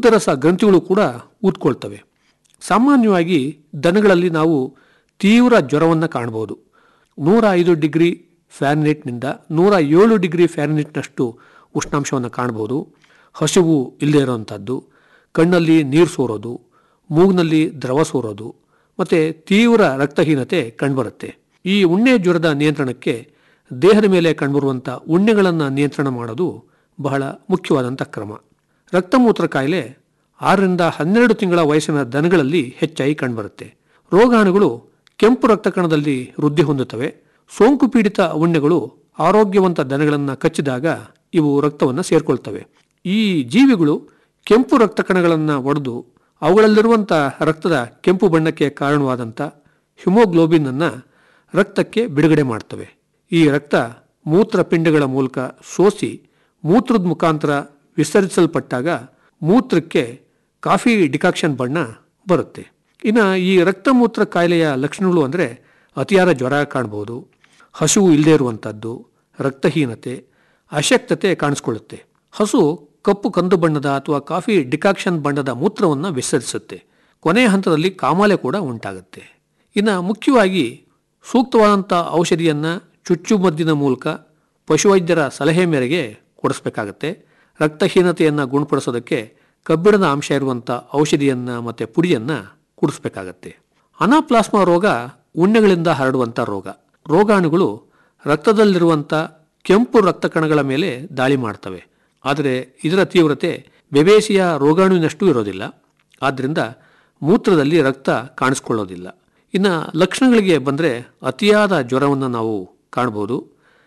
ಪಿತ್ತರಸ ಗ್ರಂಥಿಗಳು ಕೂಡ ಊದ್ಕೊಳ್ತವೆ ಸಾಮಾನ್ಯವಾಗಿ ದನಗಳಲ್ಲಿ ನಾವು ತೀವ್ರ ಜ್ವರವನ್ನು ಕಾಣಬಹುದು ನೂರ ಐದು ಡಿಗ್ರಿ ಫ್ಯಾರನೈಟ್ನಿಂದ ನೂರ ಏಳು ಡಿಗ್ರಿ ಫ್ಯಾರನೈಟ್ನಷ್ಟು ಉಷ್ಣಾಂಶವನ್ನು ಕಾಣಬಹುದು ಹಸಿವು ಇಲ್ಲದೇ ಇರೋವಂಥದ್ದು ಕಣ್ಣಲ್ಲಿ ನೀರು ಸೋರೋದು ಮೂಗಿನಲ್ಲಿ ದ್ರವ ಸೋರೋದು ಮತ್ತು ತೀವ್ರ ರಕ್ತಹೀನತೆ ಕಂಡುಬರುತ್ತೆ ಈ ಉಣ್ಣೆ ಜ್ವರದ ನಿಯಂತ್ರಣಕ್ಕೆ ದೇಹದ ಮೇಲೆ ಕಂಡುಬರುವಂಥ ಉಣ್ಣೆಗಳನ್ನು ನಿಯಂತ್ರಣ ಮಾಡೋದು ಬಹಳ ಮುಖ್ಯವಾದಂಥ ಕ್ರಮ ರಕ್ತಮೂತ್ರ ಕಾಯಿಲೆ ಆರರಿಂದ ಹನ್ನೆರಡು ತಿಂಗಳ ವಯಸ್ಸಿನ ದನಗಳಲ್ಲಿ ಹೆಚ್ಚಾಗಿ ಕಂಡುಬರುತ್ತೆ ರೋಗಾಣುಗಳು ಕೆಂಪು ರಕ್ತ ಕಣದಲ್ಲಿ ವೃದ್ಧಿ ಹೊಂದುತ್ತವೆ ಸೋಂಕು ಪೀಡಿತ ಉಣ್ಣೆಗಳು ಆರೋಗ್ಯವಂತ ದನಗಳನ್ನು ಕಚ್ಚಿದಾಗ ಇವು ರಕ್ತವನ್ನು ಸೇರ್ಕೊಳ್ತವೆ ಈ ಜೀವಿಗಳು ಕೆಂಪು ರಕ್ತ ಕಣಗಳನ್ನು ಒಡೆದು ಅವುಗಳಲ್ಲಿರುವಂಥ ರಕ್ತದ ಕೆಂಪು ಬಣ್ಣಕ್ಕೆ ಕಾರಣವಾದಂಥ ಹಿಮೋಗ್ಲೋಬಿನ್ ಅನ್ನು ರಕ್ತಕ್ಕೆ ಬಿಡುಗಡೆ ಮಾಡ್ತವೆ ಈ ರಕ್ತ ಮೂತ್ರಪಿಂಡಗಳ ಮೂಲಕ ಸೋಸಿ ಮೂತ್ರದ ಮುಖಾಂತರ ವಿಸರ್ಜಿಸಲ್ಪಟ್ಟಾಗ ಮೂತ್ರಕ್ಕೆ ಕಾಫಿ ಡಿಕಾಕ್ಷನ್ ಬಣ್ಣ ಬರುತ್ತೆ ಇನ್ನು ಈ ರಕ್ತಮೂತ್ರ ಕಾಯಿಲೆಯ ಲಕ್ಷಣಗಳು ಅಂದರೆ ಅತಿಯಾದ ಜ್ವರ ಕಾಣ್ಬೋದು ಹಸುವು ಇಲ್ಲದೇ ಇರುವಂಥದ್ದು ರಕ್ತಹೀನತೆ ಅಶಕ್ತತೆ ಕಾಣಿಸ್ಕೊಳ್ಳುತ್ತೆ ಹಸು ಕಪ್ಪು ಕಂದು ಬಣ್ಣದ ಅಥವಾ ಕಾಫಿ ಡಿಕಾಕ್ಷನ್ ಬಣ್ಣದ ಮೂತ್ರವನ್ನು ವಿಸರ್ಜಿಸುತ್ತೆ ಕೊನೆಯ ಹಂತದಲ್ಲಿ ಕಾಮಾಲೆ ಕೂಡ ಉಂಟಾಗುತ್ತೆ ಇನ್ನು ಮುಖ್ಯವಾಗಿ ಸೂಕ್ತವಾದಂಥ ಔಷಧಿಯನ್ನು ಚುಚ್ಚುಮದ್ದಿನ ಮೂಲಕ ಪಶುವೈದ್ಯರ ಸಲಹೆ ಮೇರೆಗೆ ಕೊಡಿಸ್ಬೇಕಾಗತ್ತೆ ರಕ್ತಹೀನತೆಯನ್ನು ಗುಣಪಡಿಸೋದಕ್ಕೆ ಕಬ್ಬಿಣದ ಅಂಶ ಇರುವಂಥ ಔಷಧಿಯನ್ನು ಮತ್ತು ಪುಡಿಯನ್ನು ಕುಡಿಸ್ಬೇಕಾಗತ್ತೆ ಅನಾಪ್ಲಾಸ್ಮಾ ರೋಗ ಉಣ್ಣೆಗಳಿಂದ ಹರಡುವಂಥ ರೋಗ ರೋಗಾಣುಗಳು ರಕ್ತದಲ್ಲಿರುವಂಥ ಕೆಂಪು ರಕ್ತ ಕಣಗಳ ಮೇಲೆ ದಾಳಿ ಮಾಡ್ತವೆ ಆದರೆ ಇದರ ತೀವ್ರತೆ ಬೆಬೇಸಿಯ ರೋಗಾಣುವಿನಷ್ಟು ಇರೋದಿಲ್ಲ ಆದ್ದರಿಂದ ಮೂತ್ರದಲ್ಲಿ ರಕ್ತ ಕಾಣಿಸ್ಕೊಳ್ಳೋದಿಲ್ಲ ಇನ್ನು ಲಕ್ಷಣಗಳಿಗೆ ಬಂದರೆ ಅತಿಯಾದ ಜ್ವರವನ್ನು ನಾವು ಕಾಣ್ಬೋದು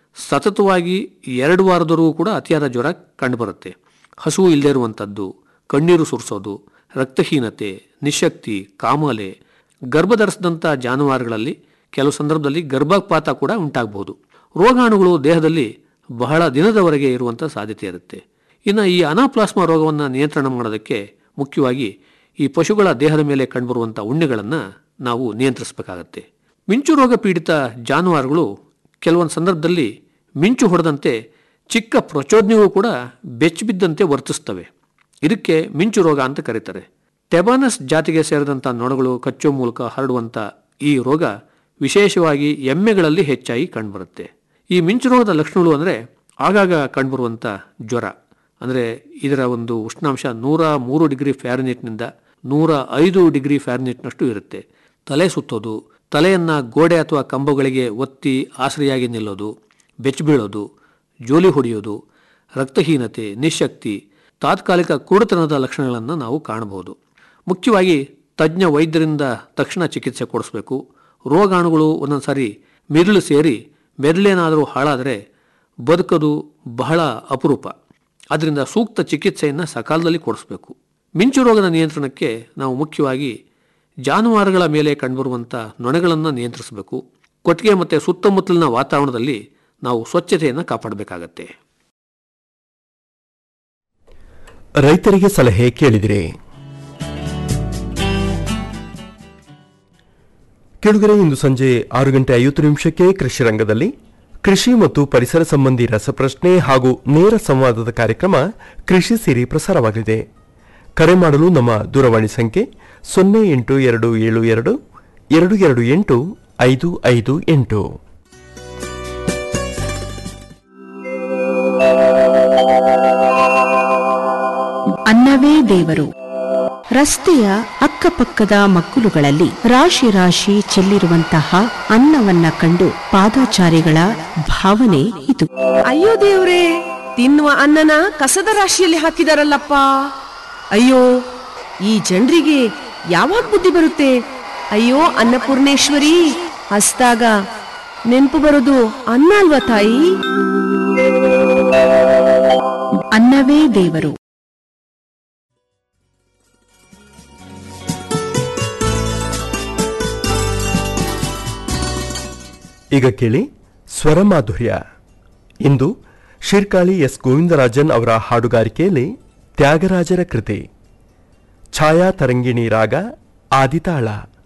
ಸತತವಾಗಿ ಎರಡು ವಾರದವರೆಗೂ ಕೂಡ ಅತಿಯಾದ ಜ್ವರ ಕಂಡುಬರುತ್ತೆ ಹಸುವು ಇಲ್ಲದೇ ಇರುವಂಥದ್ದು ಕಣ್ಣೀರು ಸುರಿಸೋದು ರಕ್ತಹೀನತೆ ನಿಶಕ್ತಿ ಕಾಮಾಲೆ ಗರ್ಭಧರಿಸಿದಂಥ ಜಾನುವಾರುಗಳಲ್ಲಿ ಕೆಲವು ಸಂದರ್ಭದಲ್ಲಿ ಗರ್ಭಪಾತ ಕೂಡ ಉಂಟಾಗಬಹುದು ರೋಗಾಣುಗಳು ದೇಹದಲ್ಲಿ ಬಹಳ ದಿನದವರೆಗೆ ಇರುವಂಥ ಸಾಧ್ಯತೆ ಇರುತ್ತೆ ಇನ್ನು ಈ ಅನಾಪ್ಲಾಸ್ಮಾ ರೋಗವನ್ನು ನಿಯಂತ್ರಣ ಮಾಡೋದಕ್ಕೆ ಮುಖ್ಯವಾಗಿ ಈ ಪಶುಗಳ ದೇಹದ ಮೇಲೆ ಕಂಡುಬರುವಂಥ ಉಣ್ಣೆಗಳನ್ನು ನಾವು ನಿಯಂತ್ರಿಸಬೇಕಾಗತ್ತೆ ಮಿಂಚು ರೋಗ ಪೀಡಿತ ಜಾನುವಾರುಗಳು ಕೆಲವೊಂದು ಸಂದರ್ಭದಲ್ಲಿ ಮಿಂಚು ಹೊಡೆದಂತೆ ಚಿಕ್ಕ ಪ್ರಚೋದನೆಯೂ ಕೂಡ ಬೆಚ್ಚಿಬಿದ್ದಂತೆ ವರ್ತಿಸ್ತವೆ ಇದಕ್ಕೆ ಮಿಂಚು ರೋಗ ಅಂತ ಕರೀತಾರೆ ಟೆಬಾನಸ್ ಜಾತಿಗೆ ಸೇರಿದಂಥ ನೊಣಗಳು ಕಚ್ಚೋ ಮೂಲಕ ಹರಡುವಂಥ ಈ ರೋಗ ವಿಶೇಷವಾಗಿ ಎಮ್ಮೆಗಳಲ್ಲಿ ಹೆಚ್ಚಾಗಿ ಕಂಡುಬರುತ್ತೆ ಈ ಮಿಂಚು ರೋಗದ ಲಕ್ಷಣಗಳು ಅಂದರೆ ಆಗಾಗ ಕಂಡುಬರುವಂಥ ಜ್ವರ ಅಂದರೆ ಇದರ ಒಂದು ಉಷ್ಣಾಂಶ ನೂರ ಮೂರು ಡಿಗ್ರಿ ಫ್ಯಾರನೈಟ್ನಿಂದ ನೂರ ಐದು ಡಿಗ್ರಿ ಫ್ಯಾರನೈಟ್ನಷ್ಟು ಇರುತ್ತೆ ತಲೆ ಸುತ್ತೋದು ತಲೆಯನ್ನು ಗೋಡೆ ಅಥವಾ ಕಂಬಗಳಿಗೆ ಒತ್ತಿ ಆಸರೆಯಾಗಿ ನಿಲ್ಲೋದು ಬೆಚ್ಚಬೀಳೋದು ಜೋಲಿ ಹೊಡೆಯೋದು ರಕ್ತಹೀನತೆ ನಿಶಕ್ತಿ ತಾತ್ಕಾಲಿಕ ಕುರುಡತನದ ಲಕ್ಷಣಗಳನ್ನು ನಾವು ಕಾಣಬಹುದು ಮುಖ್ಯವಾಗಿ ತಜ್ಞ ವೈದ್ಯರಿಂದ ತಕ್ಷಣ ಚಿಕಿತ್ಸೆ ಕೊಡಿಸ್ಬೇಕು ರೋಗಾಣುಗಳು ಒಂದೊಂದು ಸಾರಿ ಮಿರುಳು ಸೇರಿ ಮೆದುಳೇನಾದರೂ ಹಾಳಾದರೆ ಬದುಕೋದು ಬಹಳ ಅಪರೂಪ ಅದರಿಂದ ಸೂಕ್ತ ಚಿಕಿತ್ಸೆಯನ್ನು ಸಕಾಲದಲ್ಲಿ ಕೊಡಿಸ್ಬೇಕು ಮಿಂಚು ರೋಗದ ನಿಯಂತ್ರಣಕ್ಕೆ ನಾವು ಮುಖ್ಯವಾಗಿ ಜಾನುವಾರುಗಳ ಮೇಲೆ ಕಂಡುಬರುವಂಥ ನೊಣಗಳನ್ನು ನಿಯಂತ್ರಿಸಬೇಕು ಕೊಟ್ಟಿಗೆ ಮತ್ತು ಸುತ್ತಮುತ್ತಲಿನ ವಾತಾವರಣದಲ್ಲಿ ನಾವು ಸ್ವಚ್ಛತೆಯನ್ನು ಕಾಪಾಡಬೇಕಾಗತ್ತೆ ರೈತರಿಗೆ ಸಲಹೆ ಕೇಳಿದಿರಿ ಕೆಳಗರೆ ಇಂದು ಸಂಜೆ ಆರು ಗಂಟೆ ಐವತ್ತು ನಿಮಿಷಕ್ಕೆ ಕೃಷಿ ರಂಗದಲ್ಲಿ ಕೃಷಿ ಮತ್ತು ಪರಿಸರ ಸಂಬಂಧಿ ರಸಪ್ರಶ್ನೆ ಹಾಗೂ ನೇರ ಸಂವಾದದ ಕಾರ್ಯಕ್ರಮ ಕೃಷಿ ಸಿರಿ ಪ್ರಸಾರವಾಗಲಿದೆ ಕರೆ ಮಾಡಲು ನಮ್ಮ ದೂರವಾಣಿ ಸಂಖ್ಯೆ ಸೊನ್ನೆ ಎಂಟು ಎರಡು ಏಳು ಎರಡು ಎರಡು ಎರಡು ಎಂಟು ಐದು ಐದು ಎಂಟು ಅನ್ನವೇ ದೇವರು ರಸ್ತೆಯ ಅಕ್ಕಪಕ್ಕದ ಮಕ್ಕಳುಗಳಲ್ಲಿ ರಾಶಿ ರಾಶಿ ಚೆಲ್ಲಿರುವಂತಹ ಅನ್ನವನ್ನ ಕಂಡು ಪಾದಾಚಾರಿಗಳ ಭಾವನೆ ಇದು ಅಯ್ಯೋ ದೇವ್ರೇ ತಿನ್ನುವ ಅನ್ನನ ಕಸದ ರಾಶಿಯಲ್ಲಿ ಹಾಕಿದಾರಲ್ಲಪ್ಪ ಅಯ್ಯೋ ಈ ಜನರಿಗೆ ಯಾವಾಗ ಬುದ್ಧಿ ಬರುತ್ತೆ ಅಯ್ಯೋ ಅನ್ನಪೂರ್ಣೇಶ್ವರಿ ಹಸ್ದಾಗ ನೆನಪು ಬರೋದು ಅನ್ನ ಅಲ್ವಾ ತಾಯಿ ಅನ್ನವೇ ದೇವರು ಈಗ ಕೇಳಿ ಸ್ವರಮಾಧುರ್ಯ ಇಂದು ಶಿರ್ಕಾಳಿ ಎಸ್ ಗೋವಿಂದರಾಜನ್ ಅವರ ಹಾಡುಗಾರಿಕೆಯಲ್ಲಿ ತ್ಯಾಗರಾಜರ ಕೃತಿ ಛಾಯಾ ತರಂಗಿಣಿ ರಾಗ ಆದಿತಾಳ